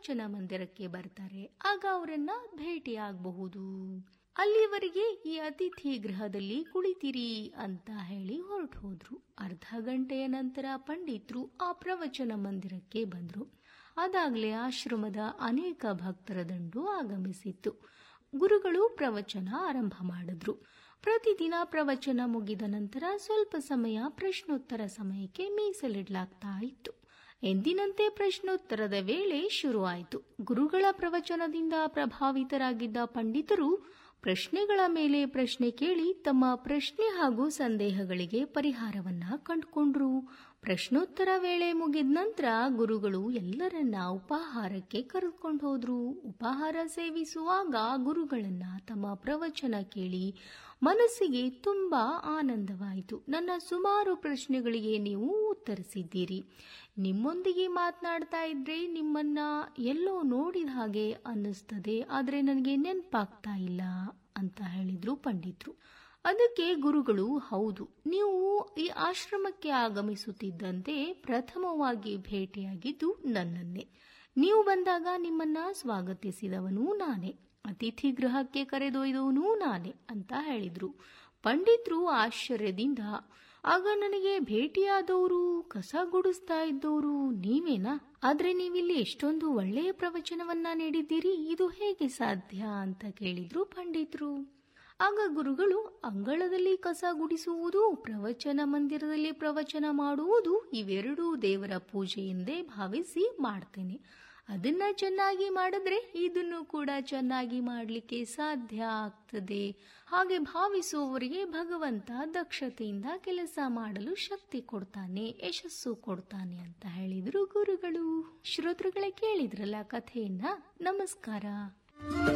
ಪ್ರವಚನ ಮಂದಿರಕ್ಕೆ ಬರ್ತಾರೆ ಆಗ ಅವರನ್ನ ಭೇಟಿಯಾಗಬಹುದು ಅಲ್ಲಿವರೆಗೆ ಈ ಅತಿಥಿ ಗೃಹದಲ್ಲಿ ಕುಳಿತಿರಿ ಅಂತ ಹೇಳಿ ಹೊರಟು ಹೋದ್ರು ಅರ್ಧ ಗಂಟೆಯ ನಂತರ ಪಂಡಿತ್ರು ಆ ಪ್ರವಚನ ಮಂದಿರಕ್ಕೆ ಬಂದ್ರು ಅದಾಗಲೇ ಆಶ್ರಮದ ಅನೇಕ ಭಕ್ತರ ದಂಡು ಆಗಮಿಸಿತ್ತು ಗುರುಗಳು ಪ್ರವಚನ ಆರಂಭ ಮಾಡಿದ್ರು ಪ್ರತಿದಿನ ಪ್ರವಚನ ಮುಗಿದ ನಂತರ ಸ್ವಲ್ಪ ಸಮಯ ಪ್ರಶ್ನೋತ್ತರ ಸಮಯಕ್ಕೆ ಮೀಸಲಿಡ್ಲಾಗ್ತಾ ಇತ್ತು ಎಂದಿನಂತೆ ಪ್ರಶ್ನೋತ್ತರದ ವೇಳೆ ಶುರುವಾಯಿತು ಗುರುಗಳ ಪ್ರವಚನದಿಂದ ಪ್ರಭಾವಿತರಾಗಿದ್ದ ಪಂಡಿತರು ಪ್ರಶ್ನೆಗಳ ಮೇಲೆ ಪ್ರಶ್ನೆ ಕೇಳಿ ತಮ್ಮ ಪ್ರಶ್ನೆ ಹಾಗೂ ಸಂದೇಹಗಳಿಗೆ ಪರಿಹಾರವನ್ನ ಕಂಡುಕೊಂಡ್ರು ಪ್ರಶ್ನೋತ್ತರ ವೇಳೆ ಮುಗಿದ ನಂತರ ಗುರುಗಳು ಎಲ್ಲರನ್ನ ಉಪಾಹಾರಕ್ಕೆ ಕರೆದುಕೊಂಡು ಹೋದ್ರು ಉಪಾಹಾರ ಸೇವಿಸುವಾಗ ಗುರುಗಳನ್ನ ತಮ್ಮ ಪ್ರವಚನ ಕೇಳಿ ಮನಸ್ಸಿಗೆ ತುಂಬಾ ಆನಂದವಾಯಿತು ನನ್ನ ಸುಮಾರು ಪ್ರಶ್ನೆಗಳಿಗೆ ನೀವು ಉತ್ತರಿಸಿದ್ದೀರಿ ನಿಮ್ಮೊಂದಿಗೆ ಮಾತನಾಡ್ತಾ ಇದ್ರೆ ನಿಮ್ಮನ್ನ ಎಲ್ಲೋ ನೋಡಿದ ಹಾಗೆ ಅನ್ನಿಸ್ತದೆ ಆದ್ರೆ ನನಗೆ ನೆನಪಾಗ್ತಾ ಇಲ್ಲ ಅಂತ ಹೇಳಿದ್ರು ಪಂಡಿತ್ರು ಅದಕ್ಕೆ ಗುರುಗಳು ಹೌದು ನೀವು ಈ ಆಶ್ರಮಕ್ಕೆ ಆಗಮಿಸುತ್ತಿದ್ದಂತೆ ಪ್ರಥಮವಾಗಿ ಭೇಟಿಯಾಗಿದ್ದು ನನ್ನನ್ನೇ ನೀವು ಬಂದಾಗ ನಿಮ್ಮನ್ನ ಸ್ವಾಗತಿಸಿದವನು ನಾನೇ ಅತಿಥಿ ಗೃಹಕ್ಕೆ ಕರೆದೊಯ್ದವನು ನಾನೇ ಅಂತ ಹೇಳಿದ್ರು ಪಂಡಿತ್ರು ಆಶ್ಚರ್ಯದಿಂದ ಆಗ ನನಗೆ ಭೇಟಿಯಾದವರು ಕಸ ಗುಡಿಸ್ತಾ ಇದ್ದವರು ನೀವೇನಾ ಆದ್ರೆ ನೀವಿಲ್ಲಿ ಎಷ್ಟೊಂದು ಒಳ್ಳೆಯ ಪ್ರವಚನವನ್ನ ನೀಡಿದ್ದೀರಿ ಇದು ಹೇಗೆ ಸಾಧ್ಯ ಅಂತ ಕೇಳಿದ್ರು ಪಂಡಿತ್ರು ಆಗ ಗುರುಗಳು ಅಂಗಳದಲ್ಲಿ ಕಸ ಗುಡಿಸುವುದು ಪ್ರವಚನ ಮಂದಿರದಲ್ಲಿ ಪ್ರವಚನ ಮಾಡುವುದು ಇವೆರಡೂ ದೇವರ ಪೂಜೆ ಎಂದೇ ಭಾವಿಸಿ ಮಾಡ್ತೇನೆ ಅದನ್ನ ಚೆನ್ನಾಗಿ ಮಾಡಿದ್ರೆ ಇದನ್ನು ಕೂಡ ಚೆನ್ನಾಗಿ ಮಾಡಲಿಕ್ಕೆ ಸಾಧ್ಯ ಆಗ್ತದೆ ಹಾಗೆ ಭಾವಿಸುವವರಿಗೆ ಭಗವಂತ ದಕ್ಷತೆಯಿಂದ ಕೆಲಸ ಮಾಡಲು ಶಕ್ತಿ ಕೊಡ್ತಾನೆ ಯಶಸ್ಸು ಕೊಡ್ತಾನೆ ಅಂತ ಹೇಳಿದ್ರು ಗುರುಗಳು ಶ್ರೋತೃಗಳೇ ಕೇಳಿದ್ರಲ್ಲ ಕಥೆಯನ್ನ ನಮಸ್ಕಾರ